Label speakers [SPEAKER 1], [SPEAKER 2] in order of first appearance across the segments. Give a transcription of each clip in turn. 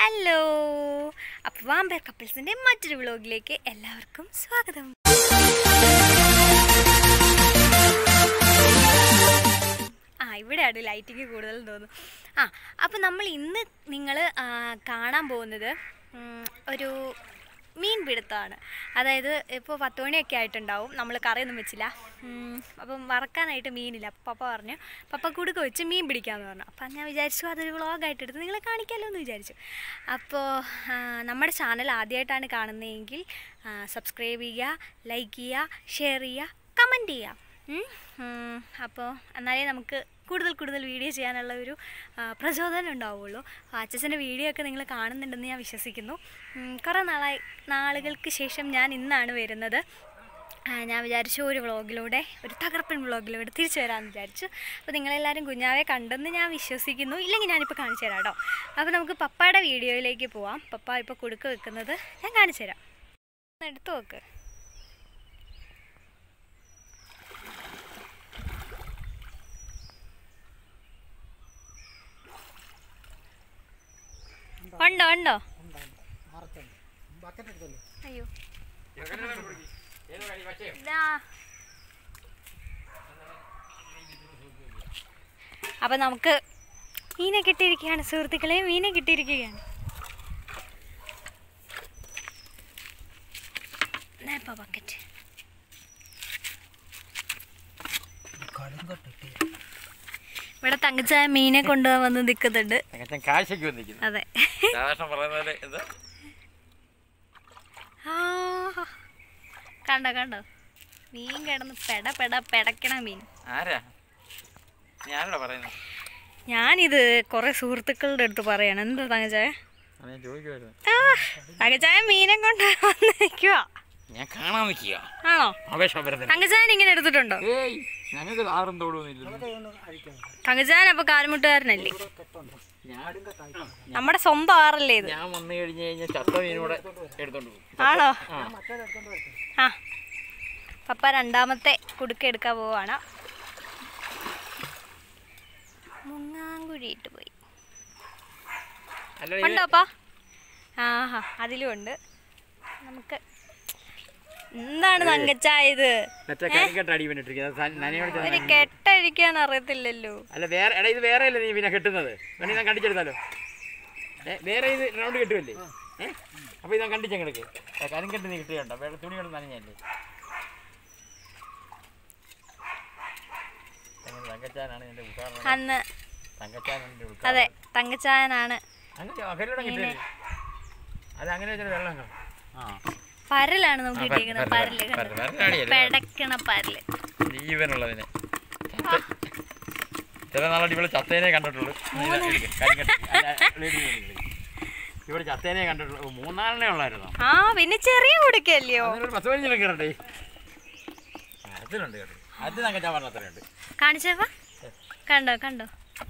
[SPEAKER 1] Hello അപ്പോൾ വാമ്പേർ കപ്പിൾസിൻ്റെ മറ്റൊരു വ്ളോഗിലേക്ക് എല്ലാവർക്കും സ്വാഗതം ആ ഇവിടെയാണ് ലൈറ്റിങ് കൂടുതൽ തോന്നുന്നു ആ അപ്പോൾ നമ്മൾ ഇന്ന് നിങ്ങൾ കാണാൻ പോകുന്നത് ഉം, ഒരു മീൻ പിടുത്തമാണ് അതായത് ഇപ്പോൾ പത്ത് മണിയൊക്കെ ആയിട്ടുണ്ടാവും നമ്മൾ കറിയൊന്നും വെച്ചില്ല ഉം, അപ്പം വറക്കാനായിട്ട് മീനില്ല അപ്പം പപ്പ പറഞ്ഞു പപ്പ കുടുക്ക വെച്ച് മീൻ പിടിക്കാമെന്ന് പറഞ്ഞു അപ്പം ഞാൻ വിചാരിച്ചു അതൊരു വ്ളോഗായിട്ട് എടുത്ത് നിങ്ങളെ കാണിക്കാമല്ലോ എന്ന് വിചാരിച്ചു അപ്പോൾ ആ, നമ്മുടെ ചാനൽ ആദ്യമായിട്ടാണ് കാണുന്നതെങ്കിൽ സബ്സ്ക്രൈബ് ചെയ്യുക ലൈക്ക് ചെയ്യുക ഷെയർ ചെയ്യുക കമൻറ്റ് ചെയ്യുക ഉം. ഉം. അപ്പോൾ എന്നാലേ നമുക്ക് കൂടുതൽ കൂടുതൽ വീഡിയോ ചെയ്യാനുള്ള ഒരു ആ, പ്രചോദനം ഉണ്ടാവുള്ളൂ അച്ഛൻ്റെ വീഡിയോ ഒക്കെ നിങ്ങൾ കാണുന്നുണ്ടെന്ന് ഞാൻ വിശ്വസിക്കുന്നു ഉം, കുറേ നാളായി നാളുകൾക്ക് ശേഷം ഞാൻ ഇന്നാണ് വരുന്നത് ആ, ഞാൻ വിചാരിച്ചു ഒരു വ്ളോഗിലൂടെ ഒരു തകർപ്പൻ വ്ളോഗിലൂടെ തിരിച്ചു വരാമെന്ന് വിചാരിച്ചു അപ്പോൾ നിങ്ങളെല്ലാവരും കുഞ്ഞാവെ കണ്ടെന്ന് ഞാൻ വിശ്വസിക്കുന്നു ഇല്ലെങ്കിൽ ഞാനിപ്പോൾ കാണിച്ചു തരാം കേട്ടോ അപ്പോൾ നമുക്ക് പപ്പയുടെ വീഡിയോയിലേക്ക് പോവാം പപ്പ ഇപ്പോൾ കൊടുക്ക വെക്കുന്നത് ഞാൻ കാണിച്ചു തരാം ഒന്ന് എടുത്തു നോക്ക് ഉണ്ടോ ഉണ്ടോ അയ്യോ ഇതാ അപ്പൊ നമുക്ക് മീനെ കിട്ടിയിരിക്കുകയാണ് സുഹൃത്തുക്കളെ മീനെ കിട്ടിയിരിക്കുകയാണ് നേപ്പാ ബക്കറ്റ് ഇവിടെ തങ്കച്ചായ മീനെ കൊണ്ടുപോകാൻ വന്ന് നിൽക്കുന്നുണ്ട്
[SPEAKER 2] അച്ഛൻ കാശയ്ക്ക് വന്നിരിക്കുന്നു
[SPEAKER 1] അതെ
[SPEAKER 2] സാധാരണ പറയുന്ന പോലെ എന്താ
[SPEAKER 1] ആ, കണ്ടോ കണ്ടോ മീൻ കിടന്ന് പെട പെട പെടക്കണ മീൻ
[SPEAKER 2] ആരാ ഞാനോടാ പറയുന്നത്
[SPEAKER 1] ഞാനിത് കുറെ സുഹൃത്തുക്കളുടെ അടുത്ത് പറയണം എന്താ തങ്കച്ചായ
[SPEAKER 2] അത് ഞാൻ ചോദിക്കുമായിരുന്നു
[SPEAKER 1] ആ തങ്കച്ചായ മീനെ കൊണ്ട് വന്നിരിക്കുക
[SPEAKER 2] ഞാൻ കാണാൻ നിൽക്കുക
[SPEAKER 1] ആണോ
[SPEAKER 2] ആവേശപരത്തിന്
[SPEAKER 1] തങ്കച്ചായൻ ഇങ്ങനെ എടുത്തിട്ടുണ്ടോ
[SPEAKER 2] ഏയ് ഞങ്ങൾക്ക് ആറും തോടുമൊന്നും ഇല്ല
[SPEAKER 1] തങ്കച്ചായൻ അപ്പൊ കാൽമുട്ടുകാരനല്ലേ
[SPEAKER 2] ഞാൻ
[SPEAKER 1] നമ്മുടെ സ്വന്തം ആറല്ലേ ഇത്
[SPEAKER 2] ഞാൻ വന്നു കഴിഞ്ഞ് കഴിഞ്ഞാൽ ചത്ത മീനൂടെ എടുത്തോണ്ട് പോകും
[SPEAKER 1] ആണോ
[SPEAKER 2] ആ
[SPEAKER 1] ആ പപ്പ രണ്ടാമത്തെ കുടുക്ക എടുക്കാൻ പോവാണ് മുങ്ങാങ്കുഴി ഇട്ട് പോയി
[SPEAKER 2] അല്ല ഇത്
[SPEAKER 1] ഉണ്ടോപ്പാ ആഹാ അതിലും ഉണ്ട് നമുക്ക് എന്താണ് തങ്കച്ചായ ഇത്
[SPEAKER 2] മറ്റേ കരിക്കട്ട അടി പിന്നിട്ടിരിക്കുന്നത് നനയോട്
[SPEAKER 1] ഒരു കെട്ടഴിക്കാൻ അറിയത്തില്ലല്ലോ
[SPEAKER 2] അല്ല വേറെ എടാ ഇത് വേറെ അല്ലേ നീ പിന്നെ കെട്ടുന്നത് വേണമെങ്കിൽ ഞാൻ കണ്ടിച്ചെടുത്താലോ ഏ വേറെ ഇത് റൗണ്ട് കെട്ടുമല്ലേ ഏ അപ്പോൾ ഇത് ഞാൻ കണ്ടിച്ചെടുക്ക് കരിങ്കെട്ട് നീ കിട്ടിയുണ്ടോ വേറെ തുണി കൊണ്ട് നനഞ്ഞല്ലേ അങ്ങനെ തങ്കച്ചാനാണ് എൻ്റെ ഉദ്ഘാടനം
[SPEAKER 1] അന്ന്
[SPEAKER 2] തങ്കച്ചാനാണ് എൻ്റെ
[SPEAKER 1] അതെ
[SPEAKER 2] ഉദ്ഘാടനം
[SPEAKER 1] തങ്കച്ചായനാണ്
[SPEAKER 2] അങ്ങനെ അകലൂടെ കിട്ടിയല്ലേ അത് അങ്ങനെ വെച്ചാൽ വെള്ളം കാണും ആ
[SPEAKER 1] പരലാണ് നമുക്ക്
[SPEAKER 2] ആ, പര-
[SPEAKER 1] കിട്ടിയിരിക്കുന്നത്
[SPEAKER 2] പരല്,
[SPEAKER 1] പരല്
[SPEAKER 2] പരല്,
[SPEAKER 1] കണ്ടോ?
[SPEAKER 2] പരലാടിയല്ലേ?
[SPEAKER 1] പെടക്കണ പരല്
[SPEAKER 2] ജീവനുള്ളതിനെ ചത്ത- ചില നാളായിട്ട് ഇവിടെ ചത്തേനെ കണ്ടിട്ടുള്ളൂ ഇതാ, എടുക്ക്, കരിങ്കെട്ട്. അല്ല, lady കൊണ്ട് എടുക്ക്. ഇവിടെ ചത്തേനെ കണ്ടിട്ടുള്ളൂ ഓ, മൂന്നാലെണ്ണേ ഉള്ളായിരുന്നോ
[SPEAKER 1] ആ പിന്നെ ചെറിയ കുടുക്കല്ലയോ
[SPEAKER 2] ഒരു പത്ത് പതിനഞ്ചിലും കയറട്ടെ അതിലുണ്ട് കേട്ടോ അത് തങ്കച്ചാൻ പറഞ്ഞ അത്രയുണ്ട്
[SPEAKER 1] കാണിച്ചപ്പ കണ്ടോ കണ്ടോ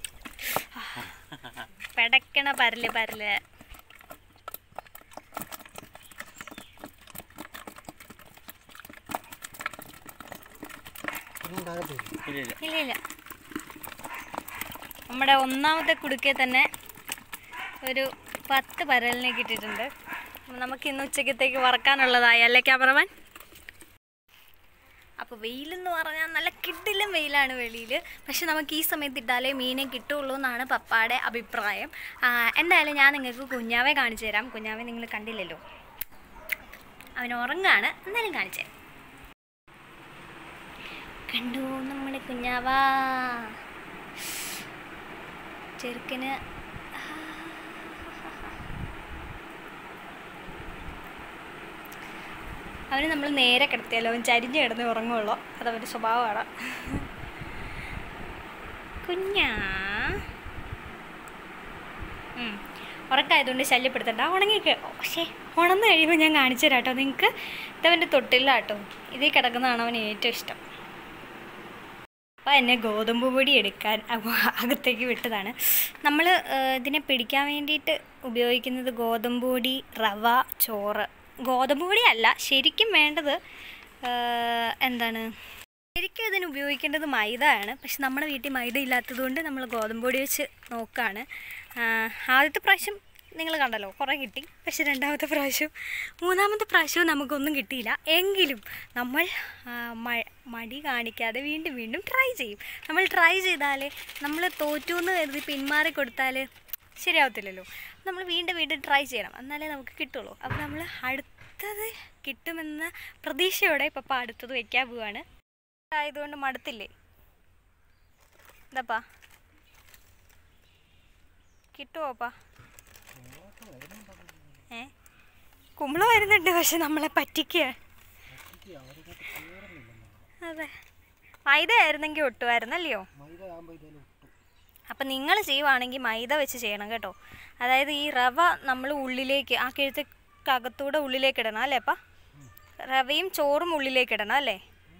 [SPEAKER 1] പെടക്കണ പരല് പരല്
[SPEAKER 2] ഇല്ല ഇല്ല
[SPEAKER 1] ഇല്ല ഇല്ല നമ്മുടെ ഒന്നാമത്തെ കുടുക്കയിൽ തന്നെ ഒരു പത്ത് പരലിനെ കിട്ടിയിട്ടുണ്ട് അപ്പൊ നമുക്ക് ഇന്ന് ഉച്ചക്കത്തേക്ക് വറക്കാനുള്ളതായി അല്ലേ ക്യാമറമാൻ അപ്പോൾ വെയിലെന്ന് പറഞ്ഞാൽ നല്ല കിഡിലും വെയിലാണ് വെളിയിൽ പക്ഷെ നമുക്ക് ഈ സമയത്ത് ഇട്ടാലേ മീനെ കിട്ടുള്ളൂ എന്നാണ് പപ്പായുടെ അഭിപ്രായം ആ, എന്തായാലും ഞാൻ നിങ്ങൾക്ക് കുഞ്ഞാവെ കാണിച്ചു തരാം കുഞ്ഞാവെ നിങ്ങൾ കണ്ടില്ലല്ലോ അവൻ ഉറങ്ങാണ് എന്തായാലും കാണിച്ചു തരാം കണ്ടു നമ്മുടെ കുഞ്ഞാവാ ചെറുക്കന് അവന് നമ്മൾ നേരെ കിടത്തിയാലോ അവൻ ചരിഞ്ഞ് കിടന്ന് ഉറങ്ങുള്ളൂ അതവൻ്റെ സ്വഭാവമാണ് കുഞ്ഞാ ഉം. ഉറക്കമായതുകൊണ്ട് ശല്യപ്പെടുത്തണ്ട ഉണങ്ങിക്ക് പക്ഷേ ഉണർന്നു കഴിയുമ്പോൾ ഞാൻ കാണിച്ചു തരാം കേട്ടോ നിങ്ങൾക്ക് ഇതവൻ്റെ തൊട്ടില്ല കേട്ടോ ഇതിൽ കിടക്കുന്നതാണ് അവന് ഏറ്റവും ഇഷ്ടം അപ്പോൾ എന്നെ ഗോതമ്പ് പൊടി എടുക്കാൻ അപ്പൊ അകത്തേക്ക് വിട്ടതാണ് നമ്മൾ ഇതിനെ പിടിക്കാൻ വേണ്ടിയിട്ട് ഉപയോഗിക്കുന്നത് ഗോതമ്പ് പൊടി റവ ചോറ് ഗോതമ്പ് പൊടി അല്ല ശരിക്കും വേണ്ടത് ആ, എന്താണ് ശരിക്കും ഇതിന് ഉപയോഗിക്കേണ്ടത് മൈദയാണ് പക്ഷെ നമ്മുടെ വീട്ടിൽ മൈദ ഇല്ലാത്തതുകൊണ്ട് നമ്മൾ ഗോതമ്പ് പൊടി വെച്ച് നോക്കുകയാണ് ആ, ആദ്യത്തെ പ്രാവശ്യം നിങ്ങൾ കണ്ടല്ലോ കുറേ കിട്ടി പക്ഷെ രണ്ടാമത്തെ പ്രാവശ്യം മൂന്നാമത്തെ പ്രാവശ്യവും നമുക്കൊന്നും കിട്ടിയില്ല എങ്കിലും നമ്മൾ ആ, മ- മടി കാണിക്കാതെ വീണ്ടും വീണ്ടും ട്രൈ ചെയ്യും നമ്മൾ ട്രൈ ചെയ്താലേ നമ്മൾ തോറ്റു എന്ന് കരുതി പിന്മാറി കൊടുത്താൽ ശരിയാവത്തില്ലല്ലോ നമ്മൾ വീണ്ടും വീണ്ടും ട്രൈ ചെയ്യണം എന്നാലേ നമുക്ക് കിട്ടുള്ളൂ അപ്പോൾ നമ്മൾ അടുത്തത് കിട്ടുമെന്ന പ്രതീക്ഷയോടെ പപ്പ അടുത്തത് വയ്ക്കാൻ പോവാണ് ആയതുകൊണ്ട് മടുത്തില്ലേ എന്താപ്പാ കിട്ടുമോ അപ്പാ ഏ കുമ്പള വരുന്നുണ്ട് പക്ഷെ നമ്മളെ പറ്റിക്കുക അതെ മൈദ ആയിരുന്നെങ്കിൽ ഒട്ടുമായിരുന്നല്ലയോ അപ്പം നിങ്ങൾ ചെയ്യുവാണെങ്കിൽ മൈദ വെച്ച് ചെയ്യണം കേട്ടോ അതായത് ഈ റവ നമ്മൾ ഉള്ളിലേക്ക് ആ കിഴുത്തക്കകത്തൂടെ ഉള്ളിലേക്ക് ഇടണം അല്ലേ അപ്പ റവയും ചോറും ഉള്ളിലേക്ക് ഇടണം അല്ലേ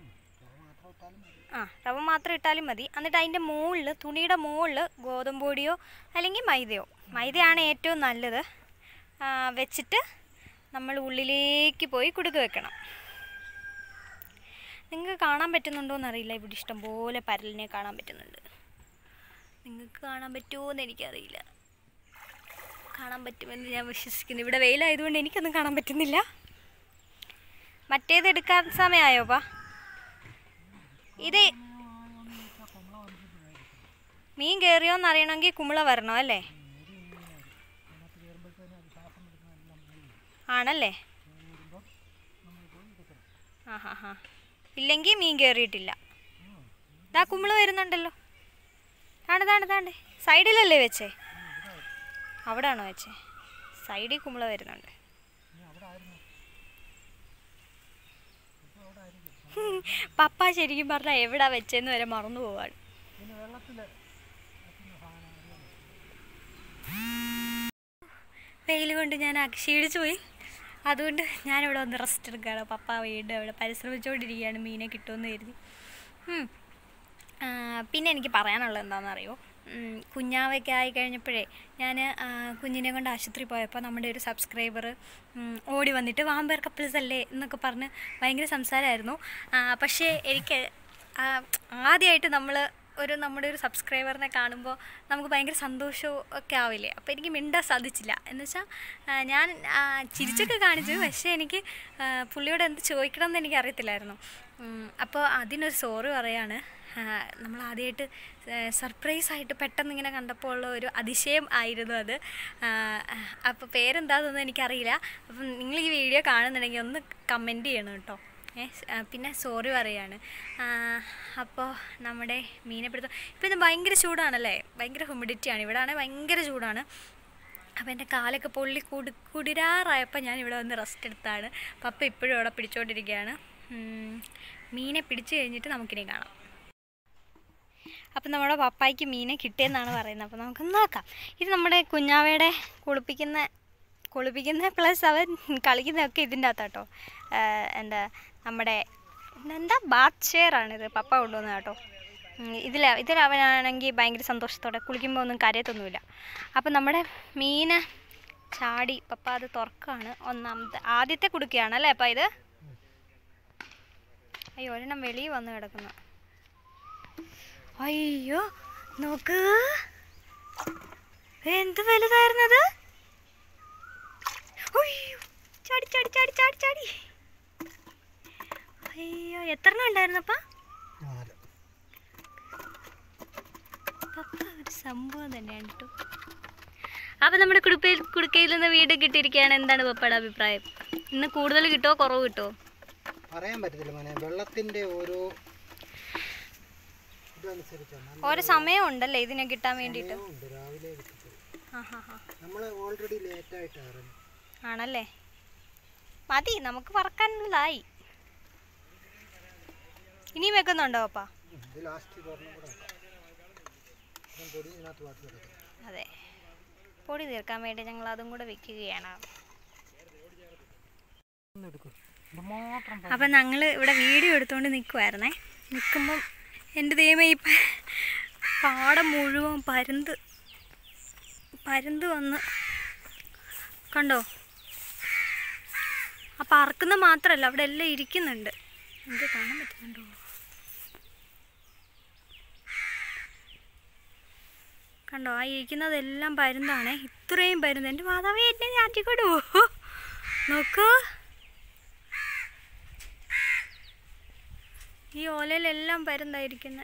[SPEAKER 1] ആ റവ മാത്രം ഇട്ടാലും മതി എന്നിട്ട് അതിൻ്റെ മുകളിൽ തുണിയുടെ മുകളിൽ ഗോതമ്പ് പൊടിയോ അല്ലെങ്കിൽ മൈദയോ മൈദയാണ് ഏറ്റവും നല്ലത് ആ, വെച്ചിട്ട് നമ്മൾ ഉള്ളിലേക്ക് പോയി കുടുക്ക് വെക്കണം നിങ്ങൾക്ക് കാണാൻ പറ്റുന്നുണ്ടോ എന്നറിയില്ല ഇവിടെ ഇഷ്ടംപോലെ പരലിനെ കാണാൻ പറ്റുന്നുണ്ട് നിങ്ങൾക്ക് കാണാൻ പറ്റുമോ എന്ന് എനിക്കറിയില്ല കാണാൻ പറ്റുമെന്ന് ഞാൻ വിശ്വസിക്കുന്നു ഇവിടെ വെയിലായതുകൊണ്ട് എനിക്കൊന്നും കാണാൻ പറ്റുന്നില്ല മറ്റേത് എടുക്കാൻ സമയമായോ പാ ഇത് മീൻ കയറിയോന്ന് അറിയണമെങ്കിൽ കുമ്പള വരണം അല്ലേ ആണല്ലേ ആ ഹാ ഹാ ഇല്ലെങ്കിൽ മീൻ കയറിയിട്ടില്ല ഇതാ കുമ്പള വരുന്നുണ്ടല്ലോ താണ്ട് താണ്ട് താണ്ട് സൈഡിലല്ലേ വെച്ചേ അവിടാണോ വെച്ചേ സൈഡിൽ കുമ്പള വരുന്നുണ്ട് പപ്പ ശരിക്കും പറഞ്ഞാൽ എവിടാ വെച്ചെന്ന് വരെ മറന്നു പോവാണ് വെയിൽ കൊണ്ട് ഞാൻ ക്ഷീണിച്ചു പോയി അതുകൊണ്ട് ഞാനിവിടെ ഒന്ന് റെസ്റ്റ് എടുക്കുകയാണ് പപ്പ വീണ്ടും അവിടെ പരിശ്രമിച്ചുകൊണ്ടിരിക്കുകയാണ് മീനെ കിട്ടുമെന്ന് കരുതി ഉം. ആ, പിന്നെ എനിക്ക് പറയാനുള്ളത് എന്താണെന്നറിയോ ഉം, കുഞ്ഞാവൊക്കെ ആയി കഴിഞ്ഞപ്പോഴേ ഞാൻ കുഞ്ഞിനെ കൊണ്ട് ആശുപത്രി പോയപ്പോൾ നമ്മുടെ ഒരു സബ്സ്ക്രൈബർ ഓടി വന്നിട്ട് വാമ്പേർ കപ്പിൾസ് അല്ലേ എന്നൊക്കെ പറഞ്ഞ് ഭയങ്കര സംസാരമായിരുന്നു ആ, പക്ഷേ എനിക്ക് ആദ്യമായിട്ട് നമ്മൾ ഒരു നമ്മുടെ ഒരു സബ്സ്ക്രൈബറിനെ കാണുമ്പോൾ നമുക്ക് ഭയങ്കര സന്തോഷവും ഒക്കെ ആവില്ലേ അപ്പോൾ എനിക്ക് മിണ്ടാൻ സാധിച്ചില്ല എന്ന് വെച്ചാൽ ഞാൻ ആ, ചിരിച്ചൊക്കെ കാണിച്ചു പക്ഷേ എനിക്ക് ആ, പുള്ളിയോട് എന്ത് ചോദിക്കണം എന്ന് എനിക്ക് അറിയത്തില്ലായിരുന്നു ഉം, അപ്പോൾ അതിനൊരു സോറി പറയാണ് ആ, നമ്മൾ ആദ്യമായിട്ട് സർപ്രൈസ് ആയിട്ട് പെട്ടെന്ന് ഇങ്ങനെ കണ്ടപ്പോൾ ഉള്ള ഒരു അതിശയം ആയിരുന്നു അത് അപ്പോൾ പേരെന്താണെന്നൊന്നും എനിക്കറിയില്ല അപ്പം നിങ്ങൾ ഈ വീഡിയോ കാണുന്നുണ്ടെങ്കിൽ ഒന്ന് കമൻറ്റ് ചെയ്യണം കേട്ടോ ഏ സ്- ആ, പിന്നെ സോറി പറയാണ് അപ്പോൾ നമ്മുടെ മീനെപ്പിടുത്തം ഇപ്പം ഇത് ഭയങ്കര ചൂടാണല്ലേ ഭയങ്കര ഹ്യൂമിഡിറ്റിയാണ് ഇവിടെ ആണെങ്കിൽ ഭയങ്കര ചൂടാണ് അപ്പോൾ എൻ്റെ കാലൊക്കെ പൊള്ളി കുടി കുടിരാറായപ്പോൾ ഞാൻ ഇവിടെ വന്ന് റെസ്റ്റ് എടുത്താണ് പപ്പ ഇപ്പോഴും അവിടെ പിടിച്ചുകൊണ്ടിരിക്കുകയാണ് ഉം, മീനെ പിടിച്ചു കഴിഞ്ഞിട്ട് നമുക്കിനി കാണാം അപ്പം നമ്മുടെ പപ്പായ്ക്ക് മീനെ കിട്ടിയെന്നാണ് പറയുന്നത് അപ്പോൾ നമുക്ക് നോക്കാം ഇത് നമ്മുടെ കുഞ്ഞാവയുടെ കുളിപ്പിക്കുന്ന കുളിപ്പിക്കുന്ന പ്ലസ് അവൻ കളിക്കുന്നതൊക്കെ ഇതിൻ്റെ അകത്താട്ടോ എന്താ നമ്മുടെ എന്താ ബാത്ത് ചെയറാണിത് പപ്പ കൊണ്ടുവന്നത് കേട്ടോ ഇതിൽ ഇതിൽ അവനാണെങ്കിൽ ഭയങ്കര സന്തോഷത്തോടെ കുളിക്കുമ്പോൾ ഒന്നും കരയത്തൊന്നുമില്ല അപ്പം നമ്മുടെ മീന് ചാടി പപ്പ അത് തുറക്കാണ് ഒന്നാമത്തെ ആദ്യത്തെ കുടുക്കുകയാണ് അല്ലേ അപ്പം ഇത് അയ്യോ ഒരെണ്ണം വെളിയിൽ വന്ന് കിടക്കുന്നു അയ്യോ നോക്ക് എന്ത് വലുതായിരുന്നത് ഉയ്യോ, ചാടി ചാടി ചാടി ചാടി ചാടി അയ്യോ എത്ര എണ്ണം ഉണ്ടായിരുന്നപ്പാ പപ്പ ഒരു സംഭവം തന്നെയാണ് കേട്ടോ അപ്പം നമ്മുടെ കുടുപ്പയിൽ കുടുക്കയിൽ നിന്ന് വീട് കിട്ടിയിരിക്കുകയാണ് എന്താണ് പപ്പയുടെ അഭിപ്രായം ഇന്ന് കൂടുതൽ കിട്ടുമോ കുറവ് കിട്ടുമോ
[SPEAKER 3] പറയാൻ പറ്റത്തില്ല മോനെ വെള്ളത്തിന്റെ ഓരോ ഇതനുസരിച്ചാണ്
[SPEAKER 1] ഓരോ സമയം ഉണ്ടല്ലേ ഇതിനെ കിട്ടാൻ വേണ്ടിയിട്ട്
[SPEAKER 3] ഉണ്ട് രാവിലെ കിട്ടുന്നത്
[SPEAKER 1] ആ ഹാ ഹാ
[SPEAKER 3] നമ്മൾ ഓൾറെഡി ലേറ്റ് ആയിട്ട് ഇറങ്ങി
[SPEAKER 1] ആണല്ലേ മതി നമുക്ക് പറക്കാനുള്ളതായി ഇനിയും വെക്കുന്നുണ്ടോ അപ്പാ
[SPEAKER 3] ഉം, ഇത് ലാസ്റ്റ് പറഞ്ഞ കൂടെ ഇതും പൊടി ഇതിനകത്ത് ബാക്കി കിടക്കും
[SPEAKER 1] അതെ പൊടി തീർക്കാൻ വേണ്ടി ഞങ്ങൾ അതും കൂടെ വെക്കുകയാണ്
[SPEAKER 3] ഒന്ന് എടുക്കും ഇത് മാത്രം
[SPEAKER 1] അപ്പം ഞങ്ങൾ ഇവിടെ വീഡിയോ എടുത്തുകൊണ്ട് നിൽക്കുമായിരുന്നേ നിൽക്കുമ്പം എൻ്റെ ദൈവമേ ഈ പ- പാടം മുഴുവൻ പരുന്ത് പരുന്ത് വന്ന് കണ്ടോ ആ പറക്കുന്ന മാത്രമല്ല അവിടെ എല്ലാം ഇരിക്കുന്നുണ്ട് എന്ത് കാണാൻ പറ്റുന്നുണ്ടോ കണ്ടോ ആ ഇരിക്കുന്നതെല്ലാം പരുന്താണ് ഇത്രയും പരുന്ത് എൻ്റെ മാതാവേ എന്നെ ചാറ്റിക്കൊടു നോക്കൂ ഈ ഓലയിലെല്ലാം പരുന്തായിരിക്കുന്നത്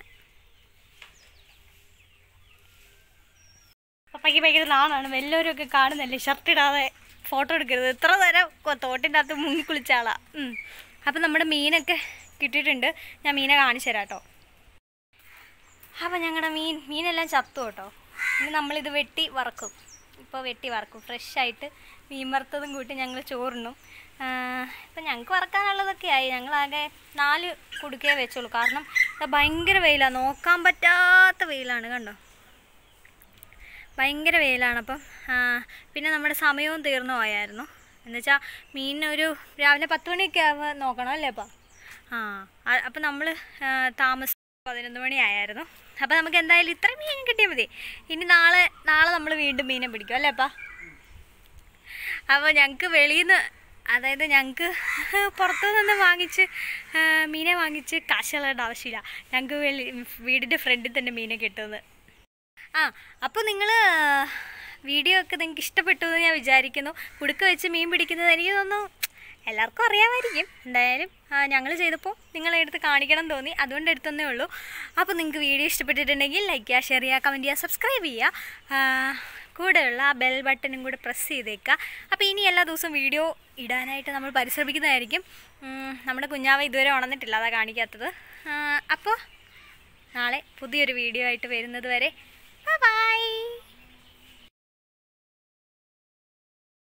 [SPEAKER 1] പപ്പയ്ക്ക് ഭയങ്കര നാളാണ് വല്ലവരും ഒക്കെ കാണുന്നല്ലേ ഷർട്ട് ഇടാതെ ഫോട്ടോ എടുക്കരുത് ഇത്ര നേരം കൊ- തോട്ടിൻ്റെ അകത്ത് മുങ്ങി കുളിച്ച ആളാ ഉം. അപ്പം നമ്മുടെ മീനൊക്കെ കിട്ടിയിട്ടുണ്ട് ഞാൻ മീനെ കാണിച്ചു തരാം കേട്ടോ അപ്പം ഞങ്ങളുടെ മീൻ മീനെല്ലാം ചത്തു കേട്ടോ ഇനി നമ്മളിത് വെട്ടി വറക്കും ഇപ്പോൾ വെട്ടി വറക്കും ഫ്രഷായിട്ട് മീൻ വറുത്തതും കൂട്ടി ഞങ്ങൾ ചോറിനും ഇപ്പം ഞങ്ങൾക്ക് വറക്കാനുള്ളതൊക്കെ ആയി ഞങ്ങളാകെ നാല് കുടുക്കേ വെച്ചോളൂ കാരണം ഇത് ഭയങ്കര വെയിലാണ് നോക്കാൻ പറ്റാത്ത വെയിലാണ് കണ്ടോ ഭയങ്കര വെയിലാണ് അപ്പം ആ, പിന്നെ നമ്മുടെ സമയവും തീർന്നു പോയായിരുന്നു എന്നുവെച്ചാൽ മീനിനൊരു രാവിലെ പത്ത് മണിയൊക്കെ ആവുമ്പോൾ നോക്കണം അല്ലേ അപ്പം ആ അ- അപ്പം നമ്മൾ താമസം പതിനൊന്ന് മണി ആയായിരുന്നു അപ്പം നമുക്ക് എന്തായാലും ഇത്ര മീൻ കിട്ടിയാൽ മതി ഇനി നാളെ നാളെ നമ്മൾ വീണ്ടും മീനെ പിടിക്കും അല്ലേ അപ്പാ അപ്പോൾ ഞങ്ങൾക്ക് വെളിയിൽ നിന്ന് അതായത് ഞങ്ങൾക്ക് പുറത്തു നിന്ന് വാങ്ങിച്ച് ആ, മീനെ വാങ്ങിച്ച് കാശുകളുടെ ആവശ്യമില്ല ഞങ്ങൾക്ക് വെളി വീടിൻ്റെ ഫ്രണ്ടിൽ തന്നെ മീനെ കിട്ടുന്നത് ആ അപ്പോൾ നിങ്ങൾ വീഡിയോ ഒക്കെ നിങ്ങൾക്ക് ഇഷ്ടപ്പെട്ടു എന്ന് ഞാൻ വിചാരിക്കുന്നു കുടുക്ക വെച്ച് മീൻ പിടിക്കുന്നത് എനിക്ക് തോന്നുന്നു എല്ലാവർക്കും അറിയാമായിരിക്കും എന്തായാലും ഞങ്ങൾ ചെയ്തപ്പോൾ നിങ്ങളെ എടുത്ത് കാണിക്കണം എന്ന് തോന്നി അതുകൊണ്ട് എടുത്തന്നേ ഉള്ളൂ അപ്പോൾ നിങ്ങൾക്ക് വീഡിയോ ഇഷ്ടപ്പെട്ടിട്ടുണ്ടെങ്കിൽ ലൈക്ക് ചെയ്യുക ഷെയർ ചെയ്യുക കമൻറ്റ് ചെയ്യുക സബ്സ്ക്രൈബ് ചെയ്യുക ആ, കൂടെയുള്ള ആ ബെൽ ബട്ടണും കൂടെ പ്രസ് ചെയ്തേക്കുക അപ്പോൾ ഇനി എല്ലാ ദിവസവും വീഡിയോ ഇടാനായിട്ട് നമ്മൾ പരിശ്രമിക്കുന്നതായിരിക്കും ഉം, നമ്മുടെ കുഞ്ഞാവ ഇതുവരെ ഉണർന്നിട്ടില്ല അതാ കാണിക്കാത്തത് ആ, അപ്പോൾ നാളെ പുതിയൊരു വീഡിയോ ആയിട്ട് വരുന്നത് വരെ ബൈ